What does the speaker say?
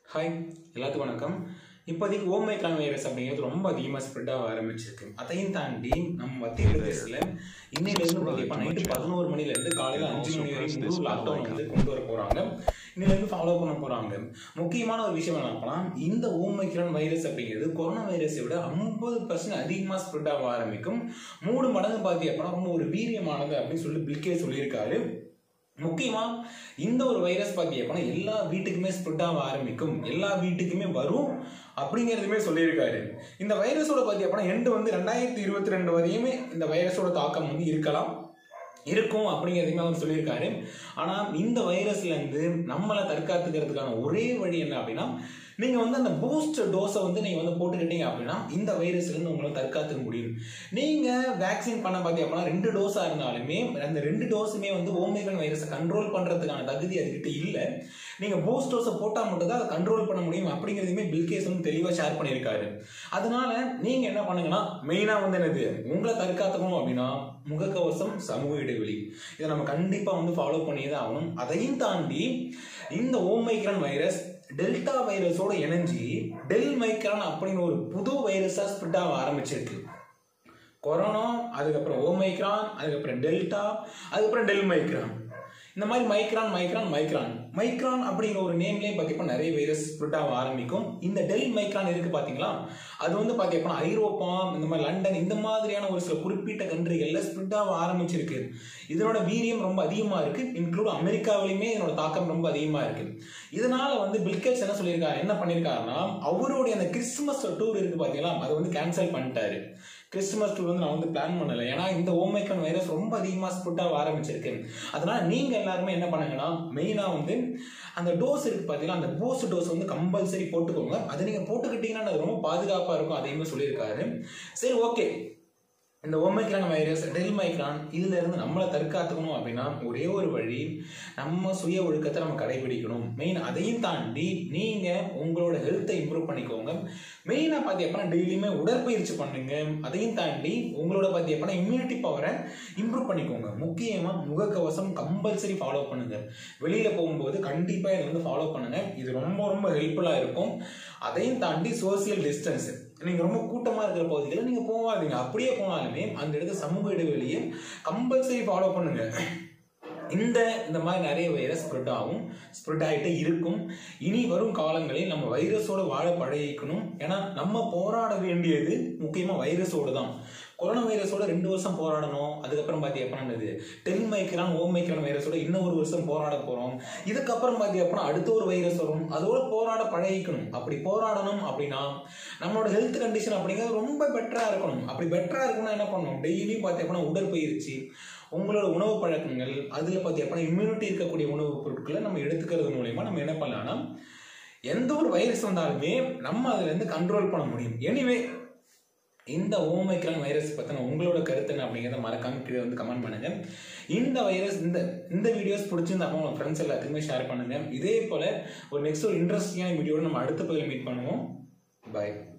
hi எல்லாத்துக்கும் வணக்கம் இப்போதைக்கு ஓமைக்ரான் வைரஸ் அப்படிங்கிறது ரொம்ப அதிகமாக ஸ்ப்ரெட் ஆக ஆரம்பிச்சிருக்கு அதையும் தாண்டி நம்ம மத்திய பிரதேசத்தில் இன்னையிலேருந்து பார்த்தீங்கன்னா நைட்டு பதினோரு மணிலேருந்து காலையில் அஞ்சு மணி வரைக்கும் முழு லாக்டவுன் வந்து கொண்டு வர போகிறாங்க இன்னிலேருந்து ஃபாலோ பண்ண போகிறாங்க முக்கியமான ஒரு விஷயம் என்ன பண்ணலாம் இந்த ஓமைக்ரான் வைரஸ் அப்படிங்கிறது கொரோனா வைரஸை விட ஐம்பது பர்சன்ட் அதிகமாக ஸ்ப்ரெட் ஆக ஆரம்பிக்கும் மூணு மடங்கு பார்த்தி அப்படின்னா ரொம்ப ஒரு வீரியமானது அப்படின்னு சொல்லி பில்கே சொல்லியிருக்காரு முக்கியமா இந்த ஒரு வைரஸ் பார்த்தீங்கன்னா எல்லா வீட்டுக்குமே ஸ்ப்ரெட் ஆக ஆரம்பிக்கும் எல்லா வீட்டுக்குமே வரும் அப்படிங்கிறதுமே சொல்லியிருக்காரு இந்த வைரஸோட பார்த்தீங்கன்னா எண்டு வந்து ரெண்டாயிரத்தி இருபத்தி ரெண்டு வரையுமே இந்த வைரஸோட தாக்கம் வந்து இருக்கலாம் இருக்கும் அப்படிங்கிறதுமே அவர் சொல்லியிருக்காரு ஆனால் இந்த வைரஸ்லேருந்து நம்மளை தற்காத்துக்கிறதுக்கான ஒரே வழி என்ன அப்படின்னா நீங்கள் வந்து அந்த பூஸ்டர் டோஸை வந்து நீங்கள் வந்து போட்டுக்கிட்டீங்க அப்படின்னா இந்த வைரஸ்லேருந்து உங்களை தற்காத்துக்க முடியும் நீங்கள் வேக்சின் பண்ண பார்த்தீங்க அப்படின்னா ரெண்டு டோஸாக இருந்தாலுமே அந்த ரெண்டு டோஸுமே வந்து ஓமிக்ரான் வைரஸை கண்ட்ரோல் பண்ணுறதுக்கான தகுதி அதுக்கிட்ட இல்லை நீங்கள் பூஸ்ட் டோஸை போட்டால் மட்டும் தான் அதை கண்ட்ரோல் பண்ண முடியும் அப்படிங்கிறதுமே பில்கேஸ் வந்து தெளிவாக ஷேர் பண்ணியிருக்காரு அதனால நீங்கள் என்ன பண்ணுங்கன்னா மெயினாக வந்து என்னது உங்களை தற்காத்துக்கணும் அப்படின்னா முகக்கவசம் சமூக இடைவெளி இதை நம்ம கண்டிப்பாக வந்து ஃபாலோ பண்ணியே தான் ஆகணும் அதையும் தாண்டி இந்த ஓமைக்ரான் வைரஸ் டெல்டா வைரஸோட இணைஞ்சி டெல் மைக்ரான் அப்படின்னு ஒரு புது வைரஸாக ஸ்ப்ரெட் ஆக ஆரம்பிச்சிருக்கு கொரோனா அதுக்கப்புறம் ஓமைக்ரான் அதுக்கப்புறம் டெல்டா அதுக்கப்புறம் டெல் மைக்ரான் இந்த மாதிரி மைக்ரான் மைக்ரான் மைக்ரான் மைக்ரான் அப்படிங்கிற ஒரு நேம்லேயே பார்த்தீங்கன்னா நிறைய வைரஸ் ஸ்ப்ரெட் ஆக ஆரம்பிக்கும் இந்த டெல் மைக்ரான் இருக்கு பார்த்தீங்களா அது வந்து பார்த்தீங்கன்னா ஐரோப்பா இந்த மாதிரி லண்டன் இந்த மாதிரியான ஒரு சில குறிப்பிட்ட கண்ட்ரிகளில் ஸ்ப்ரெட் ஆக ஆரம்பிச்சிருக்கு இதனோட வீரியம் ரொம்ப அதிகமாக இருக்கு இன்க்ளூட் அமெரிக்காவிலையுமே இதனோட தாக்கம் ரொம்ப அதிகமாக இருக்கு இதனால வந்து பில்கேட்ஸ் என்ன சொல்லியிருக்காரு என்ன பண்ணியிருக்காருன்னா அவருடைய அந்த கிறிஸ்துமஸ் டூர் இருக்கு பார்த்தீங்களா அதை வந்து கேன்சல் பண்ணிட்டாரு கிறிஸ்துமஸ் டூர் வந்து நான் வந்து பிளான் பண்ணலை ஏன்னா இந்த ஓமைக்கன் வைரஸ் ரொம்ப அதிகமாக ஸ்புட் ஆக ஆரம்பிச்சிருக்கு அதனால நீங்கள் எல்லாருமே என்ன பண்ணுங்கன்னா மெயினாக வந்து அந்த டோஸ் இருக்கு பார்த்தீங்கன்னா அந்த பூஸ்ட் டோஸ் வந்து கம்பல்சரி போட்டுக்கோங்க அதை நீங்கள் போட்டுக்கிட்டீங்கன்னா அது ரொம்ப பாதுகாப்பாக இருக்கும் அதையுமே சொல்லியிருக்காரு சரி ஓகே இந்த ஓமைக்ரான் வைரஸ் டெல் மைக்ரான் இதுல இருந்து நம்மளை தற்காத்துக்கணும் அப்படின்னா ஒரே ஒரு வழி நம்ம சுய ஒழுக்கத்தை நம்ம கடைபிடிக்கணும் மெயின் அதையும் தாண்டி நீங்க உங்களோட ஹெல்த்தை இம்ப்ரூவ் பண்ணிக்கோங்க மெயினாக பார்த்தீங்கன்னா டெய்லியுமே உடற்பயிற்சி பண்ணுங்க அதையும் தாண்டி உங்களோட பார்த்தீங்கன்னா இம்யூனிட்டி பவரை இம்ப்ரூவ் பண்ணிக்கோங்க முக்கியமாக முகக்கவசம் கம்பல்சரி ஃபாலோ பண்ணுங்க வெளியில போகும்போது கண்டிப்பாக இதை வந்து ஃபாலோ பண்ணுங்க இது ரொம்ப ரொம்ப ஹெல்ப்ஃபுல்லாக இருக்கும் அதையும் தாண்டி சோசியல் டிஸ்டன்ஸ் நீங்கள் ரொம்ப கூட்டமாக இருக்கிற பகுதிகளில் நீங்கள் போகாதீங்க அப்படியே போனாலுமே அந்த இடத்துல சமூக இடைவெளியை கம்பல்சரி ஃபாலோ பண்ணுங்க இந்த இந்த மாதிரி நிறைய வைரஸ் ஸ்ப்ரெட் ஆகும் ஸ்ப்ரெட் ஆகிட்டே இருக்கும் இனி வரும் காலங்களில் நம்ம வைரஸோட வாழ பழகிக்கணும் ஏன்னா நம்ம போராட வேண்டியது முக்கியமாக வைரஸோடு தான் கொரோனா வைரஸோட ரெண்டு வருஷம் போராடணும் அதுக்கப்புறம் பார்த்தி எப்படின்னது டென் மைக்ரான் ஓ மைக்ரான் வைரஸோட இன்னும் ஒரு வருஷம் போராட போகிறோம் இதுக்கப்புறம் பார்த்தி அப்படின்னா அடுத்த ஒரு வைரஸ் வரும் அதோட போராட பழகிக்கணும் அப்படி போராடணும் அப்படின்னா நம்மளோட ஹெல்த் கண்டிஷன் அப்படிங்கிறது ரொம்ப பெட்டராக இருக்கணும் அப்படி பெட்டராக இருக்கணும்னா என்ன பண்ணணும் டெய்லியும் பார்த்தி அப்படின்னா உடற்பயிற்சி உங்களோட உணவு பழக்கங்கள் அதில் பார்த்தி அப்படின்னா இம்யூனிட்டி இருக்கக்கூடிய உணவுப் பொருட்களை நம்ம எடுத்துக்கிறது மூலயமா நம்ம என்ன பண்ணலாம்னா எந்த ஒரு வைரஸ் வந்தாலுமே நம்ம அதுலேருந்து கண்ட்ரோல் பண்ண முடியும் எனிவே இந்த ஓமைக்ரான் வைரஸ் பற்றின உங்களோட கருத்து என்ன அப்படிங்கிறத மறக்காம கீழே வந்து கமெண்ட் பண்ணுங்க இந்த வைரஸ் இந்த இந்த வீடியோஸ் பிடிச்சிருந்தா உங்க ஃப்ரெண்ட்ஸ் எல்லாத்துக்குமே ஷேர் பண்ணுங்க இதே போல ஒரு நெக்ஸ்ட் ஒரு இன்ட்ரெஸ்டிங்கான வீடியோட நம்ம அடுத்த பகுதியில் மீட் பண்ணுவோம் பாய்